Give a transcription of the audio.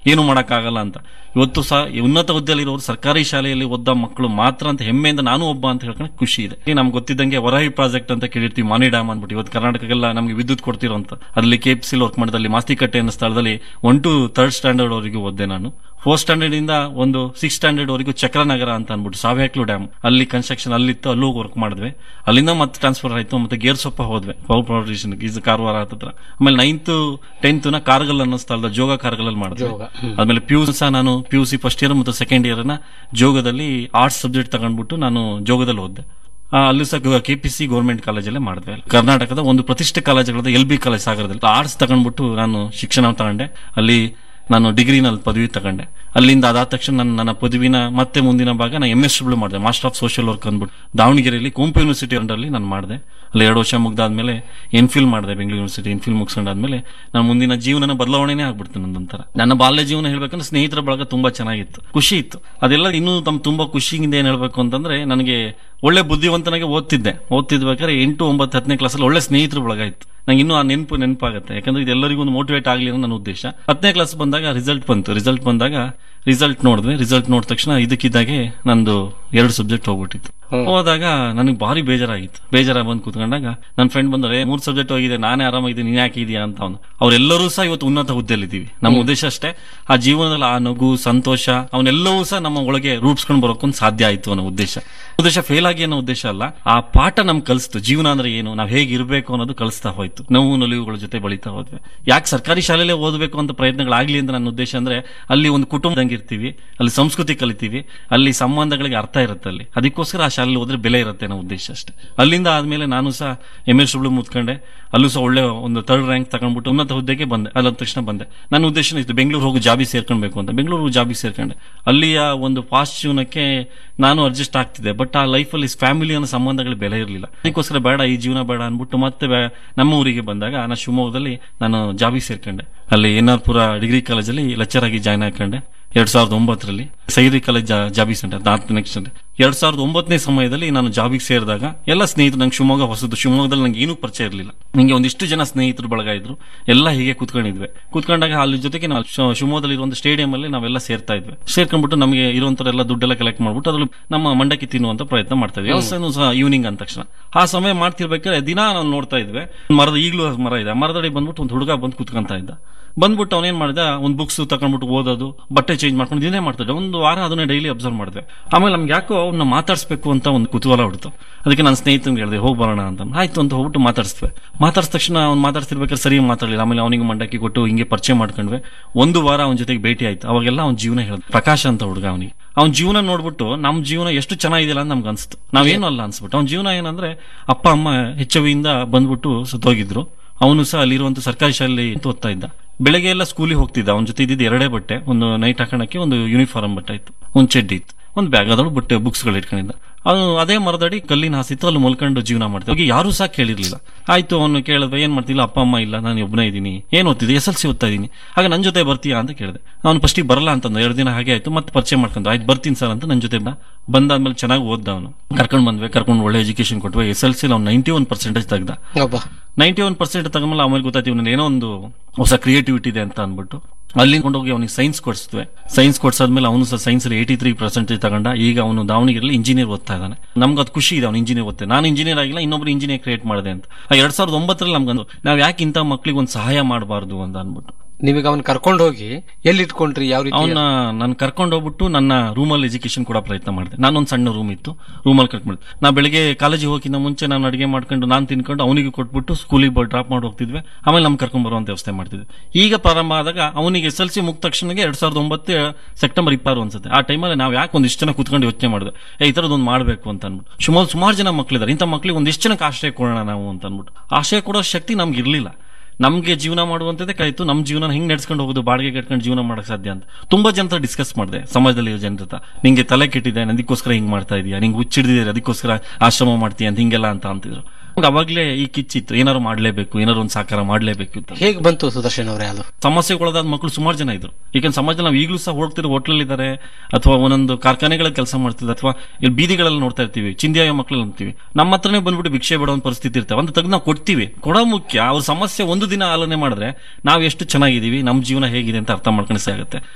ಏನು ಮಾಡೋಕ್ಕಾಗಲ್ಲ ಅಂತ ಇವತ್ತು ಸಹ ಉನ್ನತ ಹುದ್ದೆಯಲ್ಲಿರೋರು ಸರ್ಕಾರಿ ಶಾಲೆಯಲ್ಲಿ ಓದ ಮಕ್ಕಳು ಮಾತ್ರ ಅಂತ ಹೆಮ್ಮೆಯಿಂದ ನಾನು ಒಬ್ಬ ಅಂತ ಹೇಳ್ಕೊಂಡು ಖುಷಿ ಇದೆ ಈಗ ನಮ್ಗೆ ಗೊತ್ತಿದ್ದಂಗೆ ವರಾಹಿ ಪ್ರಾಜೆಕ್ಟ್ ಅಂತ ಕೇಳಿರ್ತೀವಿ ಮಾನಿ ಡ್ಯಾಮ್ ಅಂದ್ಬಿಟ್ಟು ಇವತ್ತು ಕರ್ನಾಟಕಕ್ಕೆಲ್ಲ ನಮಗೆ ವಿದ್ಯುತ್ ಕೊಡ್ತಿರೋ ಅಂತ ಅಲ್ಲಿ ಕೆ ಪಿ ವರ್ಕ್ ಮಾಡಿದಲ್ಲಿ ಮಾಸ್ತಿಕಟ್ಟೆ ಅನ್ನೋ ಸ್ಥಳದಲ್ಲಿ ಒನ್ ಟು ಥರ್ಡ್ ಸ್ಟ್ಯಾಂಡರ್ಡ್ ವರೆಗೂ ಓದ್ದೆ ನಾನು ಫೋರ್ತ್ ಸ್ಟ್ಯಾಂಡರ್ಡ್ ಇಂದ ಒಂದು ಸಿಕ್ಸ್ ಸ್ಟ್ಯಾಂಡರ್ಡ್ ವರೆಗೂ ಚಕ್ರನಗರ ಅಂತ ಅನ್ಬಿಟ್ಟು ಸಾವ್ಯಾಕ್ಲು ಡ್ಯಾಮ್ ಅಲ್ಲಿ ಕನ್ಸ್ಟ್ರಕ್ಷನ್ ಅಲ್ಲಿತ್ತು ಅಲ್ಲೂ ವರ್ಕ್ ಮಾಡಿದ್ವಿ ಅಲ್ಲಿಂದ ಮತ್ತೆ ಟ್ರಾನ್ಸ್ಫರ್ ಆಯ್ತು ಮತ್ತೆ ಗೇರ್ಸೊಪ್ಪ ಹೋದ್ವಿ ಪವರ್ ಪ್ರೊಡಕ್ಷನ್ ಈಸ್ ಕಾರವಾರ ಹತ್ರ ಆಮೇಲೆ ನೈನ್ತ್ ಟೆಂತ್ ನ ಕಾರ್ಗಲ್ ಅನ್ನೋ ಸ್ಥಳದ ಜೋಗ ಕಾರ್ಗಲ್ ಅಲ್ಲಿ ಮಾಡಿದ್ವಿ ಜೋಗ, ಆಮೇಲೆ ಪಿ ಯು ಸಹ ನಾನು P U C first year ಮತ್ತು ಸೆಕೆಂಡ್ ಇಯರ್ ನ ಜೋಗದಲ್ಲಿ ಆರ್ಟ್ಸ್ ಸಬ್ಜೆಕ್ಟ್ ತಗೊಂಡ್ಬಿಟ್ಟು ನಾನು ಜೋಗದಲ್ಲಿ ಓದಿದೆ ಆ, ಅಲ್ಲೂ ಸಹ ಕೆಪಿಸಿ ಗೌರ್ಮೆಂಟ್ ಕಾಲೇಜಲ್ಲೇ ಮಾಡಿದ್ವಿ ಕರ್ನಾಟಕದ ಒಂದು ಪ್ರತಿಷ್ಠೆ ಕಾಲೇಜುಗಳಾದ ಎಲ್ ಬಿ ಕಾಲೇಜ್ ಸಾಗರದಲ್ಲಿ ಆರ್ಟ್ಸ್ ತಗೊಂಡ್ಬಿಟ್ಟು ನಾನು ಶಿಕ್ಷಣ ತಗೊಂಡೆ ಅಲ್ಲಿ ನಾನು ಡಿಗ್ರಿನಲ್ಲಿ ಪದವಿ ತಗೊಂಡೆ ಅಲ್ಲಿಂದ ಅದಾದ ತಕ್ಷಣ ನನ್ನ ನನ್ನ ಪದವಿನ ಮತ್ತೆ ಮುಂದಿನ ಭಾಗ ನಾನು ಎಂ ಎಸ್ ಡಬ್ಲ್ಯೂ ಮಾಡಿದೆ ಮಾಸ್ಟರ್ ಆಫ್ ಸೋಷಿಯಲ್ ವರ್ಕ್ ಅಂದ್ಬಿಟ್ಟು ದಾವಣಗೆರೆಯಲ್ಲಿ ಕುಂಪು ಯೂನಿವರ್ಸಿಟಿ ಅಂಡರ್ಲಿ ನಾನು ಮಾಡಿದೆ ಅಲ್ಲಿ ಎರಡು ವರ್ಷ ಮುಗ್ದಾದ್ಮೇಲೆ ಎನ್ಫಿಲ್ ಮಾಡಿದೆ ಬೆಂಗಳೂರು ಯೂನಿವರ್ಸಿಟಿ ಎನ್ಫಿಲ್ ಮುಗಿಸ್ಕೊಂಡಾದ್ಮೇಲೆ ನಾನು ಮುಂದಿನ ಜೀವನನ ಬದಲಾವಣೆನೇ ಆಗ್ಬಿಡ್ತು ನಂದೊಂಥರ ನನ್ನ ಬಾಲ್ಯ ಜೀವನ ಹೇಳ್ಬೇಕಂದ್ರೆ ಸ್ನೇಹಿತರ ಬಳಗ ತುಂಬಾ ಚೆನ್ನಾಗಿತ್ತು ಖುಷಿ ಇತ್ತು ಅದೆಲ್ಲ ಇನ್ನೂ ತಮ್ಮ ತುಂಬಾ ಖುಷಿಯಿಂದ ಏನ್ ಹೇಳ್ಬೇಕು ಅಂತಂದ್ರೆ ನನಗೆ ಒಳ್ಳೆ ಬುದ್ಧಿವಂತನಾಗೆ ಓದ್ತಿದ್ದೆ ಓದ್ತಿದ್ಬೇಕಾದ್ರೆ ಎಂಟು ಒಂಬತ್ತು ಹತ್ತನೇ ಕ್ಲಾಸಲ್ಲಿ ಒಳ್ಳೆ ಸ್ನೇಹಿತರ ಬಳಗ ಇತ್ತು ನಂಗೆ ಇನ್ನೂ ಆ ನೆನಪು ನೆನಪಾಗುತ್ತೆ ಯಾಕಂದ್ರೆ ಇದೆಲ್ಲರಿಗೂ ಒಂದು ಮೋಟಿವೇಟ್ ಆಗಲಿ ಅನ್ನೋ ನನ್ನ ಉದ್ದೇಶ ಹತ್ತನೇ ಕ್ಲಾಸ್ ಬಂದಾಗ ರಿಸಲ್ಟ್ ಬಂತು ರಿಸಲ್ಟ್ ಬಂದಾಗ ರಿಸಲ್ಟ್ ನೋಡಿದ್ವಿ ರಿಸಲ್ಟ್ ನೋಡಿದ ತಕ್ಷಣ ಇದಕ್ಕಿದ್ದಾಗೆ ನಂದು ಎರಡು ಸಬ್ಜೆಕ್ಟ್ ಹೋಗ್ಬಿಟ್ಟಿತ್ತು ಹೋದಾಗ ನನಗೆ ಭಾರಿ ಬೇಜಾರಾಗಿತ್ತು ಬೇಜಾರಾಗಿ ಬಂದು ಕೂತ್ಕೊಂಡಾಗ ನನ್ನ ಫ್ರೆಂಡ್ ಬಂದರೆ ಮೂರ್ ಸಬ್ಜೆಕ್ಟ್ ಹೋಗಿದೆ ನಾನೇ ಆರಾಮಾಗಿದ್ದೀನಿ ನೀನ್ ಯಾಕೆ ಇದೆಯಾ ಅಂತ ಅವನು ಅವರೆಲ್ಲರೂ ಸಹ ಇವತ್ತು ಉನ್ನತ ಹುದ್ದೆಯಲ್ಲಿದ್ದೀವಿ ನಮ್ಮ ಉದ್ದೇಶ ಅಷ್ಟೇ ಆ ಜೀವನದಲ್ಲಿ ಆ ನಗು ಸಂತೋಷ ಅವನ್ನೆಲ್ಲವೂ ಸಹ ನಮ್ಮ ಒಳಗೆ ರೂಪಿಸ್ಕೊಂಡು ಬರೋಕೊಂದು ಸಾಧ್ಯ ಆಯ್ತು ಅನ್ನೋ ಉದ್ದೇಶ ಉದ್ದೇಶ ಫೇಲ್ ಆಗಿ ಅನ್ನೋ ಉದ್ದೇಶ ಅಲ್ಲ ಆ ಪಾಠ ನಮ್ಗೆ ಕಲಿಸ್ತು ಜೀವನ ಅಂದ್ರೆ ಏನು ನಾವು ಹೇಗೆ ಇರಬೇಕು ಅನ್ನೋದು ಕಲಿಸ್ತಾ ಹೋಯ್ತು ನೋವು ನಲಿವುಗಳ ಜೊತೆ ಬಳಿತಾ ಹೋದ್ವಿ ಯಾಕೆ ಸರ್ಕಾರಿ ಶಾಲೆಯಲ್ಲೇ ಓದಬೇಕು ಅಂತ ಪ್ರಯತ್ನಗಳಾಗ್ಲಿ ಅಂತ ನನ್ನ ಉದ್ದೇಶ ಅಂದ್ರೆ ಅಲ್ಲಿ ಒಂದು ಕುಟುಂಬದಂಗೆ ಇರ್ತೀವಿ ಅಲ್ಲಿ ಸಂಸ್ಕೃತಿ ಕಲಿತೀವಿ ಅಲ್ಲಿ ಸಂಬಂಧಗಳಿಗೆ ಅರ್ಥ ಇರುತ್ತೆ ಅಲ್ಲಿ ಅದಕ್ಕೋಸ್ಕರ ಆ ಶಾಲೆಯಲ್ಲಿ ಹೋದ್ರೆ ಬೆಲೆ ಇರುತ್ತೆ ಅನ್ನೋ ಉದ್ದೇಶ ಅಷ್ಟೇ ಅಲ್ಲಿಂದ ಆದ್ಮೇಲೆ ನಾನು ಸಹ ಎಂ ಎಸ್ ಡಬ್ಲ್ಯೂ ಮುತ್ಕೊಂಡೆ ಅಲ್ಲೂ ಸಹ ಒಳ್ಳೆ ಒಂದು ಥರ್ಡ್ ರ್ಯಾಂಕ್ ತಗೊಂಡ್ಬಿಟ್ಟು ಉನ್ನತ ಹುದ್ದೆಗೆ ಬಂದೆ ಅಲ್ಲ ತಕ್ಷಣ ಬಂದೆ ನನ್ನ ಉದ್ದೇಶ ಇತ್ತು ಬೆಂಗಳೂರು ಹೋಗಿ ಜಾಬಿ ಸೇರ್ಕೊಳ್ಬೇಕು ಅಂತ ಬೆಂಗಳೂರು ಜಾಬಿ ಸೇರ್ಕೊಂಡೆ ಅಲ್ಲಿಯ ಒಂದು ಫಾಸ್ಟ್ ಜೀವನಕ್ಕೆ ನಾನು ಅಡ್ಜಸ್ಟ್ ಆಗ್ತಿದ್ದೆ ಬಟ್ ಆ ಲೈಫಲ್ಲಿ ಫ್ಯಾಮಿಲಿ ಅನ್ನೋ ಸಂಬಂಧಗಳ ಬೆಲೆ ಇರಲಿಲ್ಲ ಅದಕ್ಕೋಸ್ಕರ ಬೇಡ ಈ ಜೀವನ ಬೇಡ ಅನ್ಬಿಟ್ಟು ಮತ್ತೆ ಬೇ- ನಮ್ಮ ಊರಿಗೆ ಬಂದಾಗ ನಾನು ಶಿವಮೊಗ್ಗದಲ್ಲಿ ನಾನು ಜಾಬಿ ಸೇರ್ಕೊಂಡೆ ಅಲ್ಲಿ ಎನ್ ಆರ್ ಪುರ ಡಿಗ್ರಿ ಕಾಲೇಜಲ್ಲಿ ಲೆಕ್ಚರ್ ಆಗಿ ಜಾಯ್ನ್ ಹಾಕೊಂಡೆ ಎರಡ್ ಸಾವಿರದ ಒಂಬತ್ತರಲ್ಲಿ ಸೈರಿ ಕಾಲೇಜ್ ಜಾ- ಜಾಬಿ ಸೆಂಟರ್ ನಾರ್ತ್ ನೆಕ್ಸ್ಟ್ ಎರಡ್ ಸಾವಿರದ ಒಂಬತ್ತನೇ ಸಮಯದಲ್ಲಿ ನಾನು ಜಾಬಿಗೆ ಸೇರಿದಾಗ ಎಲ್ಲ ಸ್ನೇಹಿತರು ನಂಗೆ ಶಿವಮೊಗ್ಗ ಹೊಸದು ಶಿವಮೊಗ್ಗದಲ್ಲಿ ನಂಗೆ ಏನೂ ಪರಿಚಯ ಇರಲಿಲ್ಲ ನಂಗೆ ಒಂದಿಷ್ಟು ಜನ ಸ್ನೇಹಿತರು ಬಳಗ ಇದ್ರು ಎಲ್ಲ ಹೀಗೆ ಕೂತ್ಕೊಂಡಿದ್ವಿ ಕೂತ್ಕೊಂಡಾಗ ಅಲ್ಲಿ ಜೊತೆಗೆ ನಾವು ಶಿ- ಶಿವಮೊಗ್ಗದಲ್ಲಿ ಇರುವಂತ ಸ್ಟೇಡಿಯಂ ಅಲ್ಲಿ ನಾವೆಲ್ಲ ಸೇರ್ತಾ ಇದ್ವಿ ಸೇರ್ಕೊಂಡ್ಬಿಟ್ಟು ನಮಗೆ ಇರುವಂತರೆಲ್ಲ ದುಡ್ಡೆಲ್ಲ ಕಲೆಕ್ಟ್ ಮಾಡ್ಬಿಟ್ಟು ಅದ್ರಲ್ಲಿ ನಮ್ಮ ಮಂಡಕ್ಕಿ ತಿನ್ನುವಂತ ಪ್ರಯತ್ನ ಮಾಡ್ತಾ ಇದ್ವಿ ವ್ಯವಸ್ಥೆನೂ ಸಹ ಈವ್ನಿಂಗ್ ಅಂದ ತಕ್ಷಣ ಆ ಸಮಯ ಮಾಡ್ತಿರ್ಬೇಕಾದ್ರೆ ದಿನ ನಾವು ನೋಡ್ತಾ ಇದ್ವಿ ಮರದ ಈಗಲೂ ಮರ ಇದೆ ಆ ಮರದಡಿ ಬಂದ್ಬಿಟ್ಟು ಒಂದು ಹುಡುಗ ಬಂದು ಕೂತ್ಕೊಂತ ಇದ್ದ ಬಂದ್ಬಿಟ್ಟು ಅವನೇನ್ ಮಾಡಿದ ಒಂದು ಬುಕ್ಸ್ ತಗೊಂಡ್ಬಿಟ್ಟು ಓದೋದು ಬಟ್ಟೆ ಚೇಂಜ್ ಮಾಡ್ಕೊಂಡು ಇದೇ ಮಾಡ್ತಿದ್ದೆ ಒಂದು ವಾರ ಅದನ್ನ ಡೈಲಿ ಅಬ್ಸರ್ವ್ ಮಾಡಿದೆ ಆಮೇಲೆ ನಮ್ಗೆ ಯಾಕೋ ಅವ್ನ ಮಾತಾಡಿಸ್ಬೇಕು ಅಂತ ಒಂದು ಕುತೂಹಲ ಹೊಡ್ತು ಅದಕ್ಕೆ ನನ್ನ ಸ್ನೇಹಿತನಿಗೆ ಹೇಳಿದೆ ಹೋಗಿ ಬರೋಣ ಅಂತ ಆಯ್ತು ಅಂತ ಹೋಗ್ಬಿಟ್ಟು ಮಾತಾಡಿಸ್ತೀವಿ ಮಾತಾಡಿದ ತಕ್ಷಣ ಅವ್ನು ಮಾತಾಡ್ತಿರ್ಬೇಕಾದ್ರೆ ಸರಿ ಮಾತಾಡಲಿಲ್ಲ ಆಮೇಲೆ ಅವನಿಗೆ ಮಂಡಕ್ಕಿ ಕೊಟ್ಟು ಹಿಂಗೆ ಪರಿಚಯ ಮಾಡ್ಕೊಂಡ್ವಿ ಒಂದು ವಾರ ಅವನ ಜೊತೆಗೆ ಭೇಟಿ ಆಯ್ತು ಅವಾಗೆಲ್ಲ ಅವ್ನ ಜೀವನ ಹೇಳಿದ ಪ್ರಕಾಶ್ ಅಂತ ಹುಡುಗ ಅವನಿಗೆ ಅವ್ನ ಜೀವನ ನೋಡ್ಬಿಟ್ಟು ನಮ್ಮ ಜೀವನ ಎಷ್ಟು ಚೆನ್ನಾಗಿದೆಯಲ್ಲ ಅಂತ ನಮ್ಗೆ ಅನ್ಸ್ತು ನಾವೇನು ಅಲ್ಲ ಅನ್ಸ್ಬಿಟ್ಟು ಅವ್ನ ಜೀವನ ಏನಂದ್ರೆ ಅಪ್ಪ ಅಮ್ಮ ಹೆಚ್ಚವಿಯಿಂದ ಬಂದ್ಬಿಟ್ಟು ಸುತ್ತೋಗಿದ್ರು ಅವನು ಸಹ ಅಲ್ಲಿರುವಂತ ಸರ್ಕಾರಿ ಶಾಲೆಯಲ್ಲಿ ಓದ್ತಾ ಇದ್ದ ಬೆಳಗ್ಗೆ ಎಲ್ಲ ಸ್ಕೂಲಿಗೆ ಹೋಗ್ತಿದ್ದ ಅವನ ಜೊತೆ ಇದ್ದಿದ್ದು ಎರಡೇ ಬಟ್ಟೆ ಒಂದು ನೈಟ್ ಹಾಕೋಣಕ್ಕೆ ಒಂದು ಯೂನಿಫಾರ್ಮ್ ಬಟ್ಟೆ ಇತ್ತು ಒಂದು ಚಡ್ಡಿ ಇತ್ತು ಒಂದು ಬ್ಯಾಗ್ ಅದೊಳಗೆ ಬಟ್ಟೆ ಬುಕ್ಸ್ಗಳು ಇಟ್ಕೊಂಡಿದ್ದ ಅವನು ಅದೇ ಮರದಡಿ ಕಲ್ಲಿನ ಹಾಸಿತ್ತು ಅಲ್ಲಿ ಮಲ್ಕೊಂಡು ಜೀವನ ಮಾಡ್ತಾ ಹೋಗಿ ಯಾರು ಸಹ ಕೇಳಿರ್ಲಿಲ್ಲ ಆಯ್ತು ಅವನು ಕೇಳಿದ್ವ ಏನ್ ಮಾಡ್ತಿಲ್ಲ ಅಪ್ಪ ಅಮ್ಮ ಇಲ್ಲ ನಾನು ಒಬ್ಬನೇ ಇದ್ದೀನಿ ಏನ್ ಓದ್ತಿದ್ದೆ ಎಸ್ ಎಲ್ ಸಿ ಓದ್ತಾ ಇದ್ದೀನಿ ಆಗ ನನ್ನ ಜೊತೆ ಬರ್ತೀಯಾ ಅಂತ ಕೇಳಿದೆ ಅವನು ಫಸ್ಟಿಗೆ ಬರಲ್ಲ ಅಂತಂದ ಎರಡು ದಿನ ಹಾಗೆ ಆಯ್ತು ಮತ್ತೆ ಪರಿಚಯ ಮಾಡ್ಕೊಂಡು ಆಯ್ತು ಬರ್ತೀನಿ ಸರ್ ಅಂತ ನನ್ನ ಜೊತೆ ಬಾ ಬಂದಾದ್ಮೇಲೆ ಚೆನ್ನಾಗಿ ಓದ್ದ ಅವನು ಕರ್ಕೊಂಡು ಬಂದ್ವಿ ಕರ್ಕೊಂಡು ಒಳ್ಳೆ ಎಜುಕೇಶನ್ ಕೊಟ್ವಿ ಎಸ್ ಎಲ್ ಸಿ ಅವ್ನು ನೈಂಟಿ ಒನ್ ಪರ್ಸೆಂಟೇಜ್ ತೆಗ್ದ ಒಬ್ಬ ನೈಂಟಿ ಒನ್ ಪರ್ಸೆಂಟ್ ತಗೊಂಡ್ಮೇಲೆ ಆಮೇಲೆ ಗೊತ್ತಾಯ್ತು ಇವನಲ್ಲಿ ಏನೋ ಒಂದು ಹೊಸ ಕ್ರಿಯೇಟಿವಿಟಿ ಇದೆ ಅಂತ ಅಂದ್ಬಿಟ್ಟು ಅಲ್ಲಿಂದ ಕೊಂಡೋಗಿ ಅವನಿಗೆ ಸೈನ್ಸ್ ಕೊಡಿಸಿದ್ವಿ ಸೈನ್ಸ್ ಕೊಡ್ಸಾದ್ಮೇಲೆ ಅವನು ಸಹ ಸೈನ್ಸ್ ಏಯ್ಟಿ ತ್ರೀ ಪರ್ಸೆಂಟೇಜ್ ತಗೊಂಡ ಈಗ ಅವನು ದಾವಣಗೆರೆಯಲ್ಲಿ ಇಂಜಿನಿಯರ್ ಓದ್ತಾ ಇದ್ದಾನೆ ನಮ್ಗೆ ಅದು ಖುಷಿ ಇದೆ ಅವ್ನು ಇಂಜಿನಿಯರ್ ಓದ್ತೆ ನಾನು ಇಂಜಿನಿಯರ್ ಆಗಿಲ್ಲ ಇನ್ನೊಬ್ರು ಇಂಜಿನಿಯರ್ ಕ್ರಿಯೇಟ್ ಮಾಡಿದೆ ಅಂತ ಆ ಎರಡ್ ಸಾವಿರದ ಒಂಬತ್ತರಲ್ಲಿ ನಮ್ಗಂದು ನಾವು ಯಾಕೆ ಇಂಥ ಮಕ್ಳಿಗೆ ಒಂದು ಸಹಾಯ ಮಾಡಬಾರ್ದು ಅಂತ ಅಂದ್ಬಿಟ್ಟು ನಿಮಗೆ ಅವನ್ ಕರ್ಕೊಂಡು ಹೋಗಿ ಎಲ್ಲಿ ಇಟ್ಕೊಂಡ್ರಿ ಯಾವ ರೀತಿ ಅವನ್ನ ನಾನು ಕರ್ಕೊಂಡು ಹೋಗ್ಬಿಟ್ಟು ನನ್ನ ರೂಮಲ್ಲಿ ಎಜುಕೇಶನ್ ಕೊಡೋ ಪ್ರಯತ್ನ ಮಾಡಿದೆ ನಾನೊಂದು ಸಣ್ಣ ರೂಮ್ ಇತ್ತು ರೂಮಲ್ಲಿ ಕರ್ಕೊಂಡು ನಾ ಬೆಳಿಗ್ಗೆ ಕಾಲೇಜಿಗೆ ಹೋಗಿನ ಮುಂಚೆ ನಾನು ಅಡಿಗೆ ಮಾಡ್ಕೊಂಡು ನಾನು ತಿನ್ಕೊಂಡು ಅವನಿಗೆ ಕೊಟ್ಬಿಟ್ಟು ಸ್ಕೂಲಿಗೆ ಡ್ರಾಪ್ ಮಾಡಿ ಹೋಗ್ತಿದ್ವಿ ಆಮೇಲೆ ನಮ್ಗೆ ಕರ್ಕೊಂಡ್ ಬರುವಂತ ವ್ಯವಸ್ಥೆ ಮಾಡ್ತಿದ್ವಿ ಈಗ ಪ್ರಾರಂಭ ಆದಾಗ ಅವನಿಗೆ ಎಸ್ ಎಲ್ ಸಿ ಮುಗಿದ ತಕ್ಷಣಗೆ ಎರಡ್ ಸಾವಿರದ ಒಂಬತ್ತು ಸೆಪ್ಟೆಂಬರ್ ಇಪ್ಪಾರು ಅನ್ಸುತ್ತೆ ಆ ಟೈಮಲ್ಲಿ ನಾವು ಯಾಕೆ ಒಂದಿಷ್ಟು ಜನ ಕುತ್ಕೊಂಡು ಯೋಚನೆ ಮಾಡಿದ್ವಿ ಏ ಈ ಥರದೊಂದು ಮಾಡಬೇಕು ಅಂತ ಅಂದ್ಬಿಟ್ಟು ಸುಮಾರು ಸುಮಾರು ಜನ ಮಕ್ಕಳಿದ್ದಾರೆ ಇಂಥ ಮಕ್ಳಿಗೆ ಒಂದಿಷ್ಟು ಜನಕ್ಕೆ ಆಶ್ರಯ ಕೊಡೋಣ ನಾವು ಅಂತ ಅಂದ್ಬಿಟ್ಟು ಆಶ್ರಯ ಕೊಡೋ ಶಕ್ತಿ ನಮ್ಗೆ ಇರಲಿಲ್ಲ ನಮ್ಗೆ ಜೀವನ ಮಾಡುವಂತದೇ ಕಾಯ್ತು ನಮ್ಮ ಜೀವನ ಹೆಂಗ್ ನಡ್ಸ್ಕೊಂಡು ಹೋಗೋದು ಬಾಡಿಗೆ ಕಟ್ಕೊಂಡು ಜೀವನ ಮಾಡಕ್ ಸಾಧ್ಯ ಅಂತ ತುಂಬಾ ಜನ ಡಿಸ್ಕಸ್ ಮಾಡಿದೆ ಸಮಾಜದಲ್ಲಿ ಜನರ ಹತ್ರ ನಿಂಗೆ ತಲೆ ಕೆಟ್ಟಿದೆ ಅದಕ್ಕೋಸ್ಕರ ಹಿಂಗ್ ಮಾಡ್ತಾ ಇದೀಯಾ ನಿಂಗೆ ಹುಚ್ಚಿಡಿದಿದೆ ಅದಕ್ಕೋಸ್ಕರ ಆಶ್ರಮ ಮಾಡ್ತೀಯ ಅಂತ ಹಿಂಗೆಲ್ಲ ಅಂತ ಅಂತಿದ್ರು ನಮ್ಗೆ ಅವಾಗ್ಲೇ ಈ ಕಿಚ್ಚಿತ್ತು ಏನಾರು ಮಾಡ್ಲೇಬೇಕು ಏನಾರು ಒಂದು ಸಾಕಾರ ಮಾಡ್ಲೇಬೇಕು ಅಂತ ಹೇಗೆ ಬಂತು ಸುದರ್ಶನ್ ಅವರೇ ಅದು ಸಮಸ್ಯೆಗೊಳಗಾದ ಮಕ್ಕಳು ಸುಮಾರು ಜನ ಇದ್ರು ಈಗ ಸಮಾಜದಲ್ಲಿ ನಾವು ಈಗಲೂ ಸಹ ಹೋಗ್ತಿರೋ ಹೋಟ್ಲಲ್ಲಿ ಇದ್ದಾರೆ ಅಥವಾ ಒಂದೊಂದು ಕಾರ್ಖಾನೆಗಳಲ್ಲಿ ಕೆಲಸ ಮಾಡ್ತಿದ್ದಾರೆ ಅಥವಾ ಇಲ್ಲಿ ಬೀದಿಗಳಲ್ಲಿ ನೋಡ್ತಾ ಇರ್ತೀವಿ ಚಿಂದಿಯಾಯ ಮಕ್ಕಳು ಅಂತೀವಿ ನಮ್ಮ ಹತ್ರನೇ ಬಂದ್ಬಿಟ್ಟು ಭಿಕ್ಷೆ ಬಿಡೋ ಒಂದು ಪರಿಸ್ಥಿತಿ ಇರ್ತವೆ ಅಂತ ತೆಗೆದು ನಾವು ಕೊಡ್ತೀವಿ ಕೊಡೋ ಮುಖ್ಯ ಅವ್ರ ಸಮಸ್ಯೆ ಒಂದು ದಿನ ಆಲೋಚನೆ ಮಾಡಿದ್ರೆ ನಾವು ಎಷ್ಟು ಚೆನ್ನಾಗಿದ್ದೀವಿ ನಮ್ಮ ಜೀವನ ಹೇಗಿದೆ ಅಂತ ಅರ್ಥ ಮಾಡ್ಕೊಂಡು ಆಗುತ್ತೆ